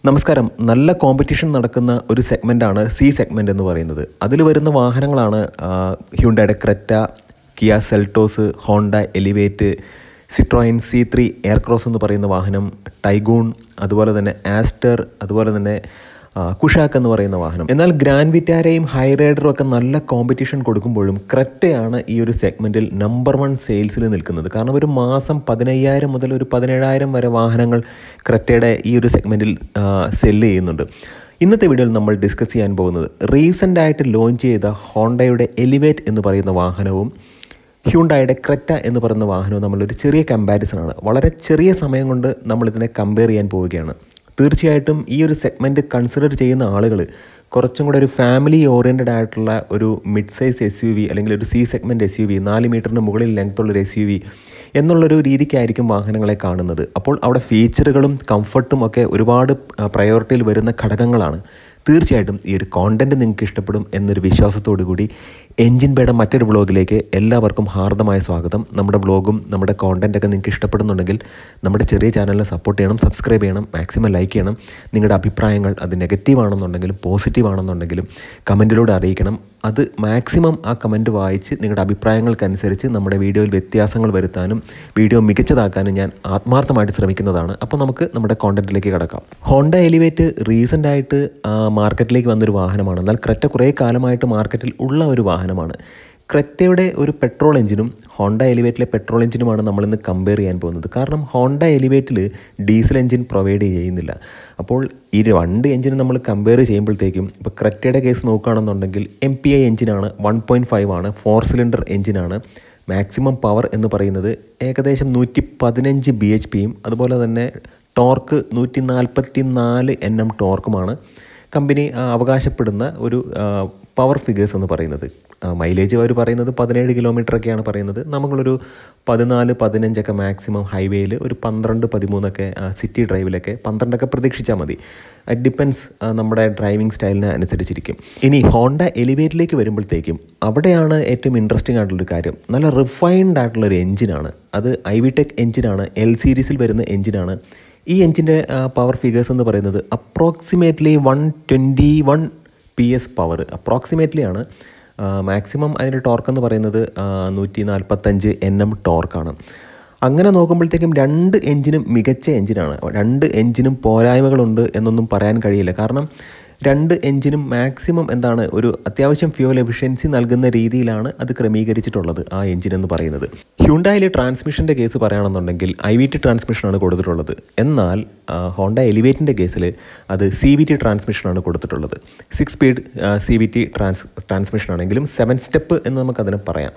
നമസ്കാരം നല്ല കോമ്പറ്റീഷൻ നടക്കുന്ന ഒരു സെഗ്മെൻ്റാണ് സി സെഗ്മെൻ്റ് എന്ന് പറയുന്നത് അതിൽ വരുന്ന വാഹനങ്ങളാണ് ഹ്യുണ്ടയുടെ Creta Kia Seltos Honda Elevate Citroen C three Aircross എന്ന് പറയുന്ന വാഹനം ടൈഗൂൺ അതുപോലെ തന്നെ ആസ്റ്റർ അതുപോലെ തന്നെ ആ, കുഷാക്ക് എന്ന് പറയുന്ന വാഹനം എന്നാൽ ഗ്രാൻഡ് വിറ്റാരയും ഹൈറൈഡറും ഒക്കെ നല്ല കോമ്പറ്റീഷൻ കൊടുക്കുമ്പോഴും ക്രെറ്റയാണ് ഈ ഒരു സെഗ്മെൻറ്റിൽ നമ്പർ വൺ സെയിൽസിൽ നിൽക്കുന്നത് കാരണം ഒരു മാസം പതിനയ്യായിരം മുതൽ ഒരു പതിനേഴായിരം വരെ വാഹനങ്ങൾ ക്രെറ്റയുടെ ഈ ഒരു സെഗ്മെൻറ്റിൽ സെല്ല് ചെയ്യുന്നുണ്ട് ഇന്നത്തെ വീഡിയോയിൽ നമ്മൾ ഡിസ്കസ് ചെയ്യാൻ പോകുന്നത് റീസെൻ്റ് ആയിട്ട് ലോഞ്ച് ചെയ്ത ഹോണ്ടയുടെ എലിവേറ്റ് എന്ന് പറയുന്ന വാഹനവും ഹ്യൂണ്ടായുടെ ക്രെറ്റ എന്ന് പറയുന്ന വാഹനവും തമ്മിലൊരു ചെറിയ കമ്പാരിസൺ ആണ് വളരെ ചെറിയ സമയം കൊണ്ട് നമ്മളിതിനെ കമ്പയർ ചെയ്യാൻ പോവുകയാണ് തീർച്ചയായിട്ടും ഈ ഒരു സെഗ്മെൻറ്റ് കൺസിഡർ ചെയ്യുന്ന ആളുകൾ കുറച്ചും കൂടെ ഒരു ഫാമിലി ഓറിയൻറ്റഡ് ആയിട്ടുള്ള ഒരു mid size S U V അല്ലെങ്കിൽ ഒരു C segment S U V നാല് മീറ്ററിന് മുകളിൽ ലെങ്ത്തുള്ളൊരു എസ് യു വി എന്നുള്ളൊരു രീതിക്കായിരിക്കും വാഹനങ്ങളെ കാണുന്നത് അപ്പോൾ അവിടെ ഫീച്ചറുകളും കംഫർട്ടും ഒക്കെ ഒരുപാട് പ്രയോറിറ്റിയിൽ വരുന്ന ഘടകങ്ങളാണ് തീർച്ചയായിട്ടും ഈ ഒരു കോണ്ടൻറ്റ് നിങ്ങൾക്ക് ഇഷ്ടപ്പെടും എന്നൊരു വിശ്വാസത്തോടു കൂടി എൻജിൻ ബേയുടെ മറ്റൊരു വ്ളോഗിലേക്ക് എല്ലാവർക്കും ഹാർദമായ സ്വാഗതം നമ്മുടെ വ്ളോഗും നമ്മുടെ കോണ്ടൻറ്റൊക്കെ നിങ്ങൾക്ക് ഇഷ്ടപ്പെടുന്നുണ്ടെങ്കിൽ നമ്മുടെ ചെറിയ ചാനലിനെ സപ്പോർട്ട് ചെയ്യണം സബ്സ്ക്രൈബ് ചെയ്യണം മാക്സിമം ലൈക്ക് ചെയ്യണം നിങ്ങളുടെ അഭിപ്രായങ്ങൾ അത് നെഗറ്റീവ് ആണെന്നുണ്ടെങ്കിലും പോസിറ്റീവ് ആണെന്നുണ്ടെങ്കിലും കമൻറ്റിലൂടെ അറിയിക്കണം അത് മാക്സിമം ആ കമൻറ്റ് വായിച്ച് നിങ്ങളുടെ അഭിപ്രായങ്ങൾക്കനുസരിച്ച് നമ്മുടെ വീഡിയോയിൽ വ്യത്യാസങ്ങൾ വരുത്താനും വീഡിയോ മികച്ചതാക്കാനും ഞാൻ ആത്മാർത്ഥമായിട്ട് ശ്രമിക്കുന്നതാണ് അപ്പോൾ നമുക്ക് നമ്മുടെ കോണ്ടന്റിലേക്ക് കിടക്കാം ഹോണ്ട എലിവേറ്റ് റീസെൻ്റ് ആയിട്ട് ആ, മാർക്കറ്റിലേക്ക് വന്നൊരു വാഹനമാണ് എന്നാൽ ക്രെറ്റ കുറേ കാലമായിട്ട് മാർക്കറ്റിൽ ഉള്ള ഒരു വാഹനമാണ് ക്രെറ്റയുടെ ഒരു പെട്രോൾ എഞ്ചിനും ഹോണ്ട എലിവേറ്റിലെ പെട്രോൾ എഞ്ചിനുമാണ് നമ്മളിന്ന് കമ്പയർ ചെയ്യാൻ പോകുന്നത് കാരണം ഹോണ്ട എലിവേറ്റിൽ ഡീസൽ എഞ്ചിൻ പ്രൊവൈഡ് ചെയ്യുന്നില്ല അപ്പോൾ ഈ രണ്ട് എഞ്ചിനും നമ്മൾ കമ്പയർ ചെയ്യുമ്പോഴത്തേക്കും ഇപ്പോൾ ക്രെറ്റയുടെ കേസ് നോക്കുകയാണെന്നുണ്ടെങ്കിൽ എം പി ഐ എഞ്ചിനാണ് വൺ പോയിൻറ്റ് ഫൈവ് ആണ് ഫോർ സിലിണ്ടർ എഞ്ചിനാണ് മാക്സിമം പവർ എന്ന് പറയുന്നത് ഏകദേശം നൂറ്റി പതിനഞ്ച് ബി എച്ച് പിയും അതുപോലെ തന്നെ ടോർക്ക് നൂറ്റി നാൽപ്പത്തി നാല് എൻ എം ടോർക്കുമാണ് കമ്പനി ആ, അവകാശപ്പെടുന്ന ഒരു പവർ ഫിഗേഴ്സ് എന്ന് പറയുന്നത് മൈലേജ് അവർ പറയുന്നത് പതിനേഴ് കിലോമീറ്റർ ഒക്കെയാണ് പറയുന്നത് നമ്മളൊരു പതിനാല് പതിനഞ്ചൊക്കെ മാക്സിമം ഹൈവേയിൽ ഒരു പന്ത്രണ്ട് പതിമൂന്നൊക്കെ സിറ്റി ഡ്രൈവിലൊക്കെ പന്ത്രണ്ടൊക്കെ പ്രതീക്ഷിച്ചാൽ മതി ഇറ്റ് ഡിപ്പെൻസ് നമ്മുടെ ഡ്രൈവിംഗ് സ്റ്റൈലിനെ അനുസരിച്ചിരിക്കും ഇനി ഹോണ്ട എലിവേറ്റിലേക്ക് വരുമ്പോഴത്തേക്കും അവിടെയാണ് ഏറ്റവും ഇൻട്രസ്റ്റിംഗ് ആയിട്ടുള്ളൊരു കാര്യം നല്ല റിഫൈൻഡ് ആയിട്ടുള്ളൊരു എഞ്ചിനാണ് അത് ഐ വി ടെക് എഞ്ചിനാണ് എൽ സീരീസിൽ വരുന്ന എഞ്ചിനാണ് ഈ എഞ്ചിൻ്റെ പവർ ഫിഗേഴ്സ് എന്ന് പറയുന്നത് approximately one twenty one P S power approximately ആണ് മാക്സിമം അതിൻ്റെ ടോർക്ക് എന്ന് പറയുന്നത് നൂറ്റി നാൽപ്പത്തഞ്ച് എൻ എം ടോർക്കാണ് അങ്ങനെ നോക്കുമ്പോഴത്തേക്കും രണ്ട് എഞ്ചിനും മികച്ച എഞ്ചിനാണ് രണ്ട് എഞ്ചിനും പോരായ്മകളുണ്ട് എന്നൊന്നും പറയാൻ കഴിയില്ല കാരണം രണ്ട് എഞ്ചിനും മാക്സിമം എന്താണ് ഒരു അത്യാവശ്യം ഫ്യൂൽ എഫിഷ്യൻസി നൽകുന്ന രീതിയിലാണ് അത് ക്രമീകരിച്ചിട്ടുള്ളത് ആ എഞ്ചിൻ എന്ന് പറയുന്നത് ഹ്യുണ്ടായിലെ ട്രാൻസ്മിഷൻ്റെ കേസ് പറയുകയാണെന്നുണ്ടെങ്കിൽ ഐ വി ടി ട്രാൻസ്മിഷനാണ് കൊടുത്തിട്ടുള്ളത് എന്നാൽ ആ, ഹോണ്ട എലിവേറ്റിൻ്റെ കേസിൽ അത് സി വി ടി ട്രാൻസ്മിഷനാണ് കൊടുത്തിട്ടുള്ളത് six speed C V T trans transmission ആണെങ്കിലും സെവൻ സ്റ്റെപ്പ് എന്ന് നമുക്കതിനെ പറയാം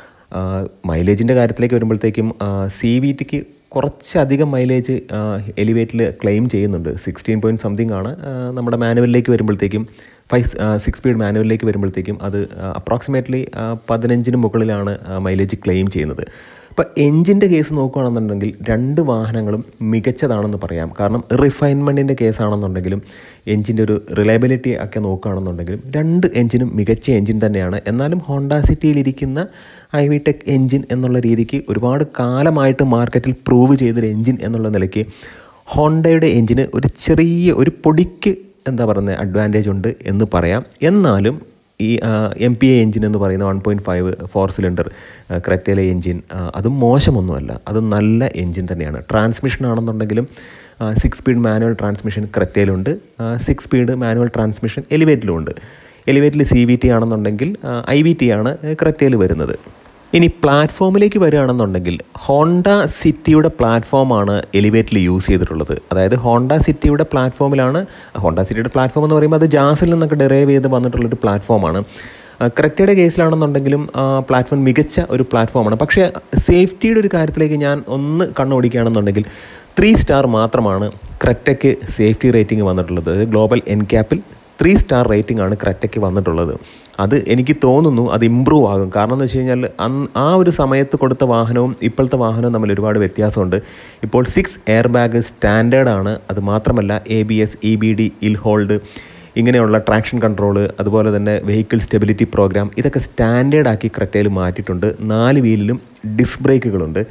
മൈലേജിൻ്റെ കാര്യത്തിലേക്ക് വരുമ്പോഴത്തേക്കും സി വി ടിക്ക് കുറച്ചധികം മൈലേജ് എലിവേറ്റിൽ ക്ലെയിം ചെയ്യുന്നുണ്ട് സിക്സ്റ്റീൻ പോയിൻറ്റ് സംതിങ് ആണ് ആ, നമ്മുടെ മാനുവലിലേക്ക് വരുമ്പോഴത്തേക്കും ഫൈവ് സിക്സ് സ്പീഡ് മാനുവലിലേക്ക് വരുമ്പോഴത്തേക്കും അത് അപ്രോക്സിമേറ്റ്ലി പതിനഞ്ചിന് മുകളിലാണ് മൈലേജ് ക്ലെയിം ചെയ്യുന്നത് അപ്പോൾ എഞ്ചിൻ്റെ കേസ് നോക്കുകയാണെന്നുണ്ടെങ്കിൽ രണ്ട് വാഹനങ്ങളും മികച്ചതാണെന്ന് പറയാം കാരണം റിഫൈൻമെൻറ്റിൻ്റെ കേസാണെന്നുണ്ടെങ്കിലും എഞ്ചിൻ്റെ ഒരു റിലയബിലിറ്റി ഒക്കെ നോക്കുകയാണെന്നുണ്ടെങ്കിലും രണ്ട് എഞ്ചിനും മികച്ച എഞ്ചിൻ തന്നെയാണ് എന്നാലും ഹോണ്ട സിറ്റിയിലിരിക്കുന്ന ഐ വി ടെക് എഞ്ചിൻ എന്നുള്ള രീതിക്ക് ഒരുപാട് കാലമായിട്ട് മാർക്കറ്റിൽ പ്രൂവ് ചെയ്തൊരു എഞ്ചിൻ എന്നുള്ള നിലയ്ക്ക് ഹോണ്ടയുടെ എഞ്ചിന് ഒരു ചെറിയ ഒരു പൊടിക്ക് എന്താ പറയുന്നത് അഡ്വാൻറ്റേജ് ഉണ്ട് എന്ന് പറയാം എന്നാലും ഈ എം പി എ എഞ്ചിൻ എന്ന് പറയുന്ന one point five four cylinder ക്രെറ്റയിലെ എഞ്ചിൻ അതും മോശമൊന്നുമല്ല അത് നല്ല എഞ്ചിൻ തന്നെയാണ് ട്രാൻസ്മിഷൻ ആണെന്നുണ്ടെങ്കിലും സിക്സ് സ്പീഡ് മാനുവൽ ട്രാൻസ്മിഷൻ ക്രെറ്റയിലുണ്ട് സിക്സ് സ്പീഡ് മാനുവൽ ട്രാൻസ്മിഷൻ എലിവേറ്റിലുമുണ്ട് എലിവേറ്റിൽ സി വി ടി ആണെന്നുണ്ടെങ്കിൽ ഐ വി ടി ആണ് ക്രെറ്റയിൽ വരുന്നത് ഇനി പ്ലാറ്റ്ഫോമിലേക്ക് വരികയാണെന്നുണ്ടെങ്കിൽ ഹോണ്ട സിറ്റിയുടെ പ്ലാറ്റ്ഫോമാണ് എലിവേറ്റിൽ യൂസ് ചെയ്തിട്ടുള്ളത് അതായത് ഹോണ്ട സിറ്റിയുടെ പ്ലാറ്റ്ഫോമിലാണ് ഹോണ്ട സിറ്റിയുടെ പ്ലാറ്റ്ഫോം എന്ന് പറയുമ്പോൾ അത് ജാസിൽ നിന്നൊക്കെ ഡെറൈവ് ചെയ്ത് വന്നിട്ടുള്ളൊരു പ്ലാറ്റ്ഫോമാണ് ക്രെറ്റയുടെ കേസിലാണെന്നുണ്ടെങ്കിലും പ്ലാറ്റ്ഫോം മികച്ച ഒരു പ്ലാറ്റ്ഫോമാണ് പക്ഷേ സേഫ്റ്റിയുടെ ഒരു കാര്യത്തിലേക്ക് ഞാൻ ഒന്ന് കണ്ണോടിക്കുകയാണെന്നുണ്ടെങ്കിൽ ത്രീ സ്റ്റാർ മാത്രമാണ് ക്രെറ്റയ്ക്ക് സേഫ്റ്റി റേറ്റിംഗ് വന്നിട്ടുള്ളത് ഗ്ലോബൽ എൻ ക്യാപ്പിൽ ത്രീ സ്റ്റാർ റേറ്റിംഗ് ആണ് ക്രെറ്റയ്ക്ക് വന്നിട്ടുള്ളത് അത് എനിക്ക് തോന്നുന്നു അത് ഇമ്പ്രൂവ് ആകും കാരണം എന്ന് വെച്ച് കഴിഞ്ഞാൽ അന്ന് ആ ഒരു സമയത്ത് കൊടുത്ത വാഹനവും ഇപ്പോഴത്തെ വാഹനവും തമ്മിൽ ഒരുപാട് വ്യത്യാസമുണ്ട് ഇപ്പോൾ സിക്സ് എയർ ബാഗ് സ്റ്റാൻഡേർഡ് ആണ് അത് മാത്രമല്ല A B S E B D hill hold ഇങ്ങനെയുള്ള ട്രാക്ഷൻ കൺട്രോൾ അതുപോലെ തന്നെ വെഹിക്കിൾ സ്റ്റെബിലിറ്റി പ്രോഗ്രാം ഇതൊക്കെ സ്റ്റാൻഡേർഡ് ആക്കി ക്രെറ്റയിൽ മാറ്റിയിട്ടുണ്ട് നാല് വീലിലും ഡിസ്ക് ബ്രേക്കുകളുണ്ട്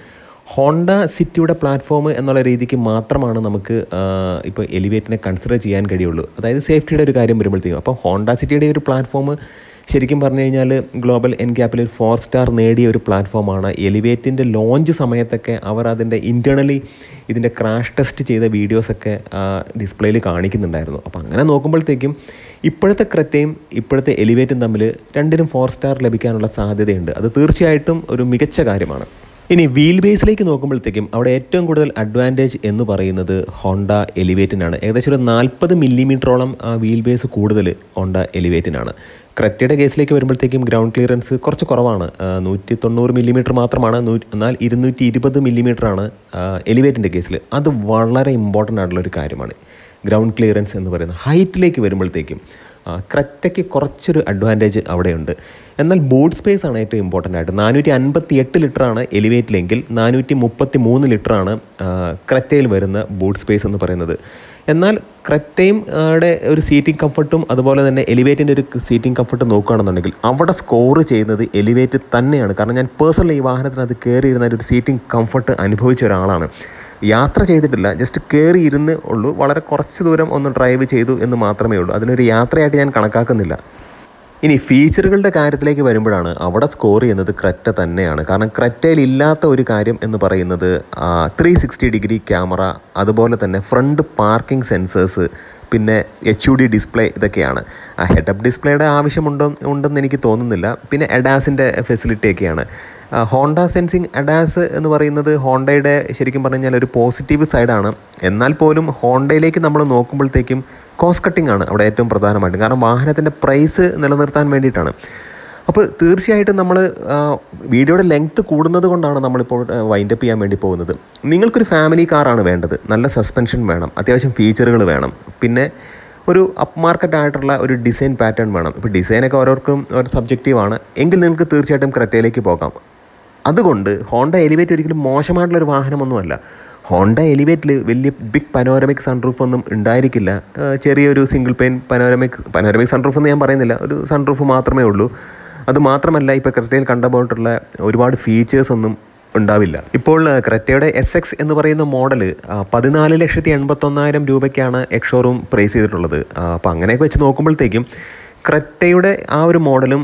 ഹോണ്ട സിറ്റിയുടെ പ്ലാറ്റ്ഫോം എന്നുള്ള രീതിക്ക് മാത്രമാണ് നമുക്ക് ഇപ്പോൾ എലിവേറ്റിനെ കൺസിഡർ ചെയ്യാൻ കഴിയുള്ളൂ അതായത് സേഫ്റ്റിയുടെ ഒരു കാര്യം വരുമ്പോഴത്തേക്കും അപ്പോൾ ഹോണ്ട സിറ്റിയുടെ ഒരു പ്ലാറ്റ്ഫോം ശരിക്കും പറഞ്ഞു കഴിഞ്ഞാൽ ഗ്ലോബൽ എൻക്യാപ്പിൽ ഒരു ഫോർ സ്റ്റാർ നേടിയ ഒരു പ്ലാറ്റ്ഫോമാണ് എലിവേറ്റിൻ്റെ ലോഞ്ച് സമയത്തൊക്കെ അവർ അതിൻ്റെ ഇൻറ്റേർണലി ഇതിൻ്റെ ക്രാഷ് ടെസ്റ്റ് ചെയ്ത വീഡിയോസൊക്കെ ഡിസ്പ്ലേയിൽ കാണിക്കുന്നുണ്ടായിരുന്നു അപ്പോൾ അങ്ങനെ നോക്കുമ്പോഴത്തേക്കും ഇപ്പോഴത്തെ ക്രെറ്റയും ഇപ്പോഴത്തെ എലിവേറ്റും തമ്മിൽ രണ്ടിനും ഫോർ സ്റ്റാർ ലഭിക്കാനുള്ള സാധ്യതയുണ്ട് അത് തീർച്ചയായിട്ടും ഒരു മികച്ച കാര്യമാണ് ഇനി വീൽ ബേസിലേക്ക് നോക്കുമ്പോഴത്തേക്കും അവിടെ ഏറ്റവും കൂടുതൽ അഡ്വാൻറ്റേജ് എന്ന് പറയുന്നത് ഹോണ്ട എലിവേറ്റിനാണ് ഏകദേശം ഒരു നാൽപ്പത് മില്ലിമീറ്ററോളം വീൽ ബേസ് കൂടുതൽ ഹോണ്ട എലിവേറ്റിനാണ് ക്രെറ്റയുടെ കേസിലേക്ക് വരുമ്പോഴത്തേക്കും ഗ്രൗണ്ട് ക്ലിയറൻസ് കുറച്ച് കുറവാണ് നൂറ്റി തൊണ്ണൂറ് മില്ലിമീറ്റർ മാത്രമാണ് നൂ എന്നാൽ ഇരുന്നൂറ്റി ഇരുപത് മില്ലിമീറ്ററാണ് എലിവേറ്റിൻ്റെ കേസിൽ അത് വളരെ ഇമ്പോർട്ടൻ്റ് ആയിട്ടുള്ള ഒരു കാര്യമാണ് ഗ്രൗണ്ട് ക്ലിയറൻസ് എന്ന് പറയുന്നത് ഹൈറ്റിലേക്ക് വരുമ്പോഴത്തേക്കും ക്രെറ്റയ്ക്ക് കുറച്ചൊരു അഡ്വാൻറ്റേജ് അവിടെയുണ്ട് എന്നാൽ ബൂട്ട് സ്പേസ് ആണ് ഏറ്റവും ഇമ്പോർട്ടൻ്റ് ആയിട്ട് നാനൂറ്റി അൻപത്തി എട്ട് ലിറ്ററാണ് എലിവേറ്റിലെങ്കിൽ നാനൂറ്റി മുപ്പത്തി മൂന്ന് ലിറ്ററാണ് ക്രെറ്റയിൽ വരുന്ന ബൂട്ട് സ്പേസ് എന്ന് പറയുന്നത് എന്നാൽ ക്രെറ്റയും യുടെ ഒരു സീറ്റിംഗ് കംഫർട്ടും അതുപോലെ തന്നെ എലിവേറ്റിൻ്റെ ഒരു സീറ്റിംഗ് കംഫർട്ടും നോക്കുകയാണെന്നുണ്ടെങ്കിൽ അവിടെ സ്കോർ ചെയ്യുന്നത് എലിവേറ്റ് തന്നെയാണ് കാരണം ഞാൻ പേഴ്സണലി ഈ വാഹനത്തിനകത്ത് കയറിയിരുന്ന ഒരു സീറ്റിംഗ് കംഫർട്ട് അനുഭവിച്ച ഒരാളാണ് യാത്ര ചെയ്തിട്ടില്ല ജസ്റ്റ് കയറി ഇരുന്ന് ഉള്ളൂ വളരെ കുറച്ച് ദൂരം ഒന്ന് ഡ്രൈവ് ചെയ്തു എന്ന് മാത്രമേ ഉള്ളൂ അതിനൊരു യാത്രയായിട്ട് ഞാൻ കണക്കാക്കുന്നില്ല ഇനി ഫീച്ചറുകളുടെ കാര്യത്തിലേക്ക് വരുമ്പോഴാണ് അവിടെ സ്കോർ ചെയ്യുന്നത് ക്രെറ്റ തന്നെയാണ് കാരണം ക്രെറ്റയിൽ ഇല്ലാത്ത ഒരു കാര്യം എന്ന് പറയുന്നത് ത്രീ സിക്സ്റ്റി ഡിഗ്രി ക്യാമറ അതുപോലെ തന്നെ ഫ്രണ്ട് പാർക്കിംഗ് സെൻസേഴ്സ് പിന്നെ എച്ച് യു ഡി ഡിസ്പ്ലേ ഇതൊക്കെയാണ് ആ ഹെഡ് അപ്പ് ഡിസ്പ്ലേയുടെ ആവശ്യമുണ്ടോ ഉണ്ടെന്ന് എനിക്ക് തോന്നുന്നില്ല പിന്നെ എഡാസിൻ്റെ ഫെസിലിറ്റിയൊക്കെയാണ് ഹോണ്ട സെൻസിങ് അഡാസ് എന്ന് പറയുന്നത് ഹോണ്ടയുടെ ശരിക്കും പറഞ്ഞു കഴിഞ്ഞാൽ ഒരു പോസിറ്റീവ് സൈഡാണ് എന്നാൽ പോലും ഹോണ്ടയിലേക്ക് നമ്മൾ നോക്കുമ്പോഴത്തേക്കും കോസ്റ്റ് കട്ടിംഗ് ആണ് അവിടെ ഏറ്റവും പ്രധാനമായിട്ടും കാരണം വാഹനത്തിൻ്റെ പ്രൈസ് നിലനിർത്താൻ വേണ്ടിയിട്ടാണ് അപ്പോൾ തീർച്ചയായിട്ടും നമ്മൾ വീഡിയോയുടെ ലെങ്ത്ത് കൂടുന്നത് കൊണ്ടാണ് നമ്മളിപ്പോൾ വൈൻഡപ്പ് ചെയ്യാൻ വേണ്ടി പോകുന്നത് നിങ്ങൾക്കൊരു ഫാമിലി കാറാണ് വേണ്ടത് നല്ല സസ്പെൻഷൻ വേണം അത്യാവശ്യം ഫീച്ചറുകൾ വേണം പിന്നെ ഒരു അപ്പ് മാർക്കറ്റ് ആയിട്ടുള്ള ഒരു ഡിസൈൻ പാറ്റേൺ വേണം ഇപ്പോൾ ഡിസൈനൊക്കെ ഓരോർക്കും ഒരു സബ്ജക്റ്റീവാണ് എങ്കിൽ നിങ്ങൾക്ക് തീർച്ചയായിട്ടും ക്രെറ്റയിലേക്ക് പോകാം അതുകൊണ്ട് ഹോണ്ട എലിവേറ്റ് ഒരിക്കലും മോശമായിട്ടുള്ളൊരു വാഹനമൊന്നുമല്ല ഹോണ്ട എലിവേറ്റിൽ വലിയ ബിഗ് പനോരമിക് സൺറൂഫ് ഒന്നും ഉണ്ടായിരിക്കില്ല ചെറിയൊരു single pane panoramic panoramic sunroof എന്ന് ഞാൻ പറയുന്നില്ല ഒരു സൺറൂഫ് മാത്രമേ ഉള്ളൂ അത് മാത്രമല്ല ഇപ്പോൾ ക്രെറ്റയിൽ കണ്ടുപോയിട്ടുള്ള ഒരുപാട് ഫീച്ചേഴ്സ് ഒന്നും ഉണ്ടാവില്ല ഇപ്പോൾ ക്രെറ്റയുടെ എസ് എക്സ് എന്ന് പറയുന്ന മോഡൽ പതിനാല് ലക്ഷത്തി എൺപത്തൊന്നായിരം രൂപയ്ക്കാണ് എക്സോറൂം പ്രൈസ് ചെയ്തിട്ടുള്ളത് അപ്പോൾ അങ്ങനെയൊക്കെ വെച്ച് നോക്കുമ്പോഴത്തേക്കും ക്രെറ്റയുടെ ആ ഒരു മോഡലും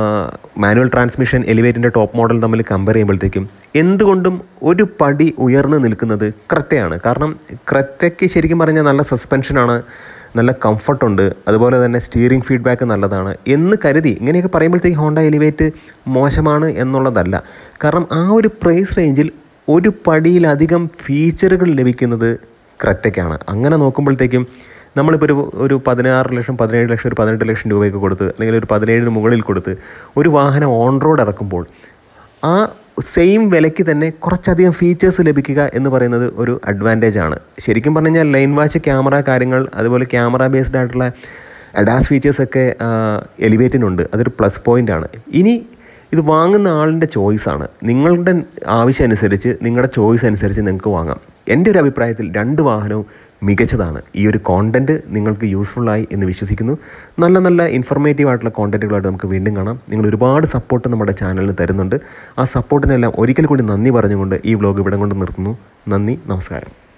മാനുവൽ ട്രാൻസ്മിഷൻ എലിവേറ്റിൻ്റെ ടോപ്പ് മോഡൽ തമ്മിൽ കമ്പയർ ചെയ്യുമ്പോഴത്തേക്കും എന്തുകൊണ്ടും ഒരു പടി ഉയർന്നു നിൽക്കുന്നത് ക്രെറ്റയാണ് കാരണം ക്രെറ്റയ്ക്ക് ശരിക്കും പറഞ്ഞാൽ നല്ല സസ്പെൻഷനാണ് നല്ല കംഫർട്ടുണ്ട് അതുപോലെ തന്നെ സ്റ്റിയറിംഗ് ഫീഡ്ബാക്ക് നല്ലതാണ് എന്ന് കരുതി ഇങ്ങനെയൊക്കെ പറയുമ്പോഴത്തേക്ക് ഹോണ്ട എലിവേറ്റ് മോശമാണ് എന്നുള്ളതല്ല കാരണം ആ ഒരു പ്രൈസ് റേഞ്ചിൽ ഒരു പടിയിലധികം ഫീച്ചറുകൾ ലഭിക്കുന്നത് ക്രെറ്റയ്ക്കാണ് അങ്ങനെ നോക്കുമ്പോഴത്തേക്കും നമ്മളിപ്പോൾ ഒരു ഒരു പതിനാറ് ലക്ഷം പതിനേഴ് ലക്ഷം ഒരു പതിനെട്ട് ലക്ഷം രൂപയൊക്കെ കൊടുത്ത് അല്ലെങ്കിൽ ഒരു പതിനേഴിന് മുകളിൽ കൊടുത്ത് ഒരു വാഹനം ഓൺ റോഡ് ഇറക്കുമ്പോൾ ആ സെയിം വിലയ്ക്ക് തന്നെ കുറച്ചധികം ഫീച്ചേഴ്സ് ലഭിക്കുക എന്ന് പറയുന്നത് ഒരു അഡ്വാൻറ്റേജ് ആണ് ശരിക്കും പറഞ്ഞു കഴിഞ്ഞാൽ ലൈൻ വാച്ച് ക്യാമറ കാര്യങ്ങൾ അതുപോലെ ക്യാമറ ബേസ്ഡ് ആയിട്ടുള്ള അഡാസ് ഫീച്ചേഴ്സൊക്കെ എലിവേറ്റിനുണ്ട് അതൊരു പ്ലസ് പോയിൻ്റ് ആണ് ഇനി ഇത് വാങ്ങുന്ന ആളിൻ്റെ ചോയ്സാണ് നിങ്ങളുടെ ആവശ്യം അനുസരിച്ച് നിങ്ങളുടെ ചോയ്സ് അനുസരിച്ച് നിങ്ങൾക്ക് വാങ്ങാം എൻ്റെ ഒരു അഭിപ്രായത്തിൽ രണ്ട് വാഹനവും മികച്ചതാണ് ഈ ഒരു കോണ്ടൻറ്റ് നിങ്ങൾക്ക് യൂസ്ഫുള്ളായി എന്ന് വിശ്വസിക്കുന്നു നല്ല നല്ല ഇൻഫർമേറ്റീവ് ആയിട്ടുള്ള കോണ്ടൻറ്റുകളായിട്ട് നമുക്ക് വീണ്ടും കാണാം നിങ്ങൾ ഒരുപാട് സപ്പോർട്ട് നമ്മുടെ ചാനലിന് തരുന്നുണ്ട് ആ സപ്പോർട്ടിനെല്ലാം ഒരിക്കൽ കൂടി നന്ദി പറഞ്ഞുകൊണ്ട് ഈ വ്ലോഗ് ഇവിടെ കൊണ്ട് നിർത്തുന്നു നന്ദി നമസ്കാരം